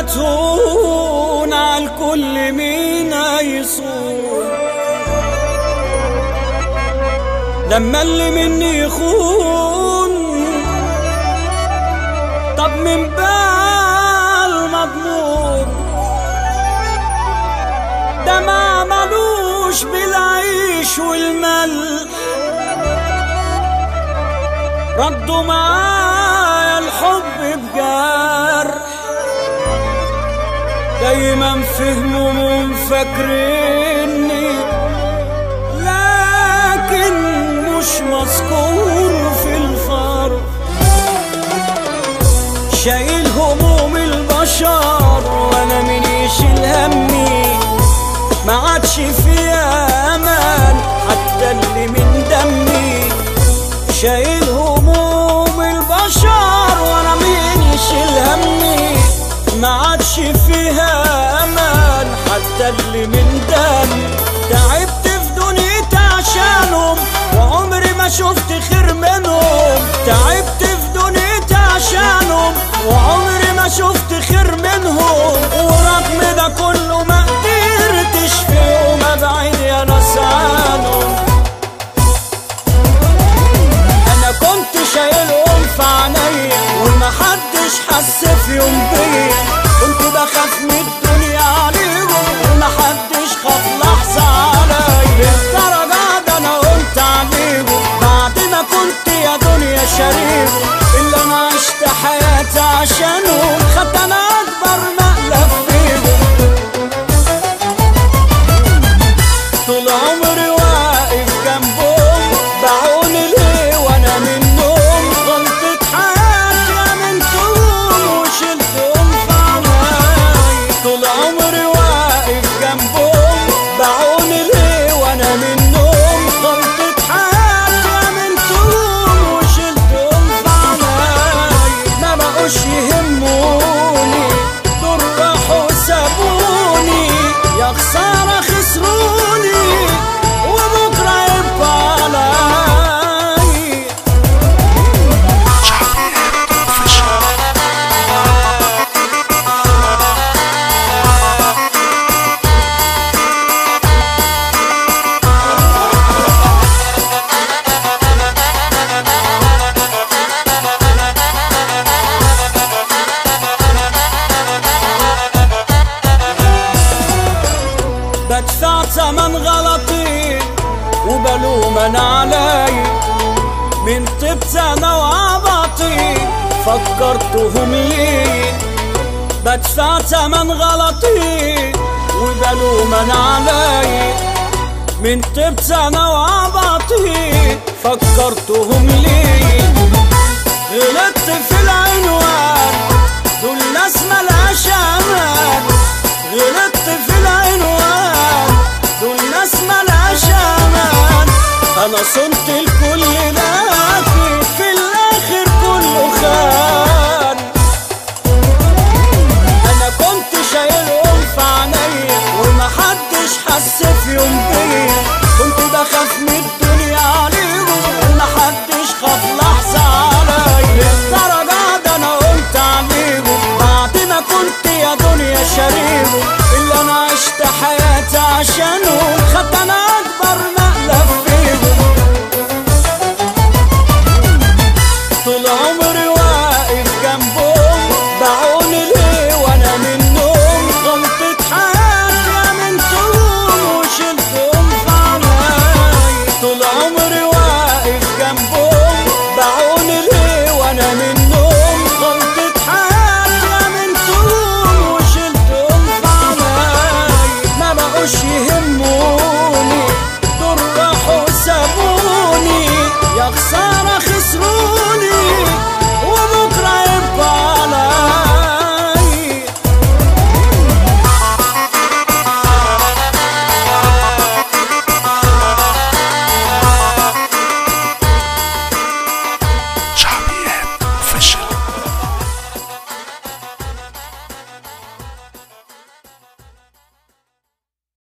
تهون على الكل مين هيصون لما اللي مني يخون طب من بال مضمون ده ما ملوش بالعيش والملح ردوا معايا الحب بجرح دايما فهموا فاكريني لكن مش مذكور في الفرق شايل هموم البشر وانا من يشيل همي ما عادش فيها امان حتى اللي من دمي شايل هموم البشر وانا مين يشيل همي ما عادش فيها امان حتى اللي من دمي تعبت في دنيتي عشانهم وعمري ما شفت خير منهم تعبت في دنيتي عشانهم وعمري ما شفت خير منهم ورغم ده كله ما قدرتش في يوم ابعد يا ناس عنهم انا كنت شايلهم في عينيا ومحدش حس في يوم بيا كنت بخاف من الدنيا عليهم ومحدش خاف لحظة عليا للدرجة ده انا قلت عليهم بعد ما كنت يا دنيا شريهم اللي انا عشت حياتي عشانهم خدت انا اكبر مقلب فيهم طول عمري واقف جنبهم باعوني ليه وانا منهم غلطة حياتي امنتهم وشلتهم في عناي طول عمري واقف جنبهم باعوني ليه وانا منهم غلطة حياتي امنتهم وشلتهم في عناي ما بقوش يهموني دول راحوا سابوني يا خسارة خسروني وبكرة يبقى علي بدفع تمن غلطي وبلوم انا علي من طبت انا وعبطي فكرتهم ليه بدفع تمن غلطي وبلوم انا علي من طبت انا وعبطي فكرتهم ليه غلطت في العنوان دول ناس ملهاش امان غلطت في العنوان دول ناس ملهاش امان انا صنت الكل لكن في الاخر كله خان انا كنت شايلهم في عينيا ومحدش حس في يوم بيا كنت بخاف من الدنيا عليهم ومحدش خاف لحظة عليا للدرجة ده انا قلت عليهم بعد ما كنت يا دنيا شاريهم اللي انا عشت حياتي عشانهم خدت انا